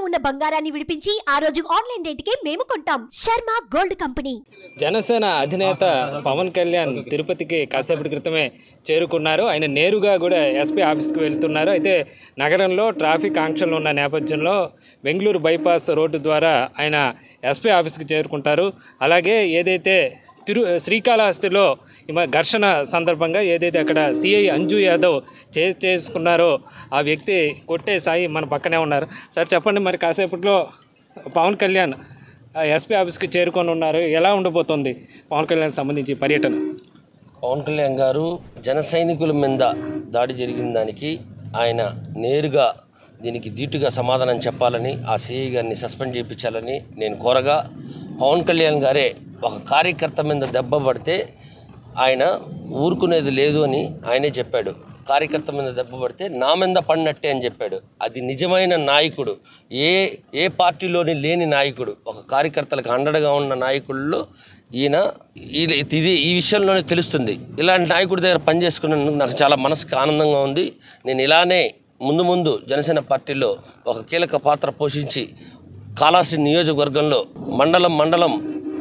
ఉన్న బంగారాన్ని విడిపించి ఆ రోజు ఆన్లైన్ రేటుకే మేము కొంటాం శర్మ గోల్డ్ కంపెనీ జనసేన అధినేత పవన్ కళ్యాణ్ తిరుపతికి కాసేపటి క్రితమే చేరుకున్నారు ఆయన నేరుగా కూడా ఎస్పీ ఆఫీస్కి వెళ్తున్నారు అయితే నగరంలో ట్రాఫిక్ ఆంక్షలు ఉన్న నేపథ్యంలో బెంగళూరు బైపాస్ రోడ్డు ద్వారా ఆయన ఎస్పీ ఆఫీస్కి చేరుకుంటారు అలాగే ఏదైతే తిరు శ్రీకాళహస్తిలో ఈ మ- ఘర్షణ సందర్భంగా ఏదైతే అక్కడ సిఐ అంజు యాదవ్ చే చేసుకున్నారో ఆ వ్యక్తి కొట్టే సాయి మన పక్కనే ఉన్నారు సార్ చెప్పండి మరి కాసేపట్లో పవన్ కళ్యాణ్ ఆ ఎస్పీ ఆఫీస్కి చేరుకొని ఉన్నారు ఎలా ఉండబోతోంది పవన్ కళ్యాణ్ సంబంధించి పర్యటన పవన్ కళ్యాణ్ గారు జన సైనికుల మీద దాడి జరిగిన దానికి ఆయన నేరుగా దీనికి ధీటుగా సమాధానం చెప్పాలని ఆ సిఐ గారిని సస్పెండ్ చేయించాలని నేను కోరగా పవన్ కళ్యాణ్ గారే ఒక కార్యకర్త మీద దెబ్బ పడితే ఆయన ఊరుకునేది లేదు అని ఆయనే చెప్పాడు కార్యకర్త మీద దెబ్బ పడితే నా మీద పడినట్టే అని చెప్పాడు అది నిజమైన నాయకుడు ఏ ఏ పార్టీలోని లేని నాయకుడు ఒక కార్యకర్తలకు అండగా ఉన్న నాయకుల్లో ఈయన ఈ- ఇది ఈ విషయంలోనే తెలుస్తుంది ఇలాంటి నాయకుడి దగ్గర పనిచేసుకున్నందుకు నాకు చాలా మనసుకు ఆనందంగా ఉంది నేను ఇలానే ముందు ముందు జనసేన పార్టీలో ఒక కీలక పాత్ర పోషించి కాళాశ్రీ నియోజకవర్గంలో మండలం మండలం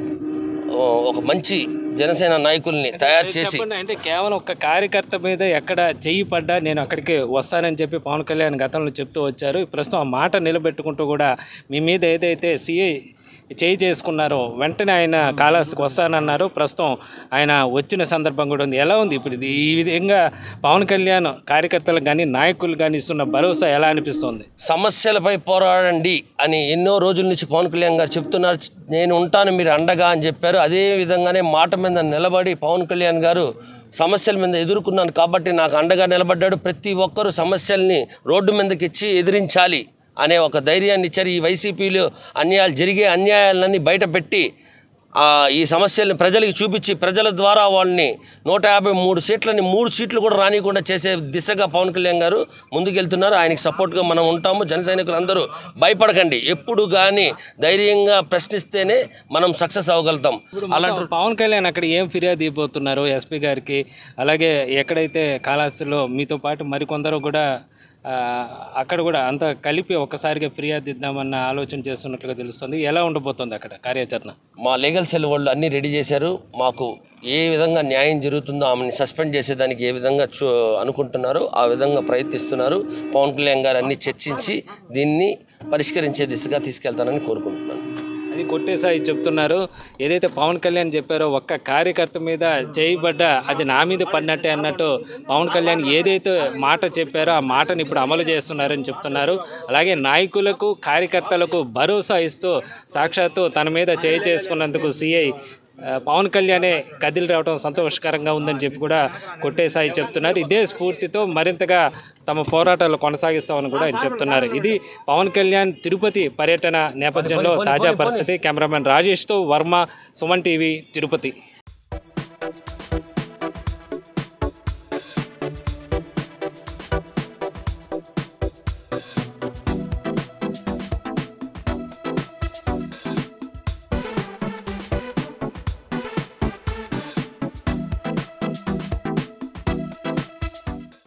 ఓ, ఒక మంచి జనసేన నాయకుల్ని తయారు చేసి చెప్పండి అంటే కేవలం ఒక కార్యకర్త మీద ఎక్కడ చెయ్యి పడ్డా నేను అక్కడికి వస్తానని చెప్పి పవన్ కళ్యాణ్ గతంలో చెప్తూ వచ్చారు ప్రస్తుతం ఆ మాట నిలబెట్టుకుంటూ కూడా మీ మీద ఏదైతే సిఐ చేయి చేసుకున్నారో వెంటనే ఆయన కాళహస్తికి వస్తానన్నారు ప్రస్తుతం ఆయన వచ్చిన సందర్భం కూడా ఉంది ఎలా ఉంది ఇప్పుడు ఇది ఈ విధంగా పవన్ కళ్యాణ్ కార్యకర్తలకు కానీ నాయకులు కానీ ఇస్తున్న భరోసా ఎలా అనిపిస్తోంది సమస్యలపై పోరాడండి అని ఎన్నో రోజుల నుంచి పవన్ కళ్యాణ్ గారు చెప్తున్నారు నేను ఉంటాను మీరు అండగా అని చెప్పారు అదే విధంగానే మాట మీద నిలబడి పవన్ కళ్యాణ్ గారు సమస్యల మీద ఎదుర్కొన్నాను కాబట్టి నాకు అండగా నిలబడ్డాడు ప్రతి ఒక్కరూ సమస్యల్ని రోడ్డు మీదకి ఇచ్చి ఎదిరించాలి అనే ఒక ధైర్యాన్ని ఇచ్చారు ఈ వైసీపీలో అన్యాయాలు జరిగే అన్యాయాలన్నీ బయటపెట్టి ఆ, ఈ సమస్యల్ని ప్రజలకు చూపించి ప్రజల ద్వారా వాళ్ళని నూట యాభై మూడు సీట్లని మూడు సీట్లు కూడా రానియకుండా చేసే దిశగా పవన్ కళ్యాణ్ గారు ముందుకెళ్తున్నారు ఆయనకి సపోర్ట్గా మనం ఉంటాము జన సైనికులు అందరూ భయపడకండి ఎప్పుడు కానీ ధైర్యంగా ప్రశ్నిస్తేనే మనం సక్సెస్ అవ్వగలుగుతాం అలాంటి పవన్ కళ్యాణ్ అక్కడ ఏం ఫిర్యాదు ఇవ్వబోతున్నారు ఎస్పీ గారికి అలాగే ఎక్కడైతే కాళహస్తిలో మీతో పాటు మరికొందరు కూడా ఆ, అక్కడ కూడా అంత కలిపి ఒక్కసారిగా ఫిర్యాదు ఇద్దామన్న ఆలోచన చేస్తున్నట్లుగా తెలుస్తుంది ఎలా ఉండబోతోంది అక్కడ కార్యాచరణ మా లీగల్ సెల్ వాళ్ళు అన్నీ రెడీ చేశారు మాకు ఏ విధంగా న్యాయం జరుగుతుందో ఆమెని సస్పెండ్ చేసేదానికి ఏ విధంగా చూ అనుకుంటున్నారో ఆ విధంగా ప్రయత్నిస్తున్నారు పవన్ కళ్యాణ్ గారు అన్ని చర్చించి దీన్ని పరిష్కరించే దిశగా తీసుకెళ్తానని కోరుకుంటున్నాను అది కొట్టేసాయి చెప్తున్నారు ఏదైతే పవన్ కళ్యాణ్ చెప్పారో ఒక్క కార్యకర్త మీద చేయబడ్డ అది నా మీద పడినట్టే అన్నట్టు పవన్ కళ్యాణ్ ఏదైతే మాట చెప్పారో ఆ మాటను ఇప్పుడు అమలు చేస్తున్నారని చెప్తున్నారు అలాగే నాయకులకు కార్యకర్తలకు భరోసా ఇస్తూ సాక్షాత్తు తన మీద చేయి చేసుకున్నందుకు సిఐ ఆ, పవన్ కళ్యాణే కదిలి రావడం సంతోషకరంగా ఉందని చెప్పి కూడా కొట్టేసాయి చెప్తున్నారు ఇదే స్ఫూర్తితో మరింతగా తమ పోరాటాలు కొనసాగిస్తామని కూడా ఆయన చెప్తున్నారు ఇది పవన్ కళ్యాణ్ తిరుపతి పర్యటన నేపథ్యంలో తాజా పరిస్థితి కెమెరామెన్ రాజేష్తో వర్మ సుమన్ టీవీ తిరుపతి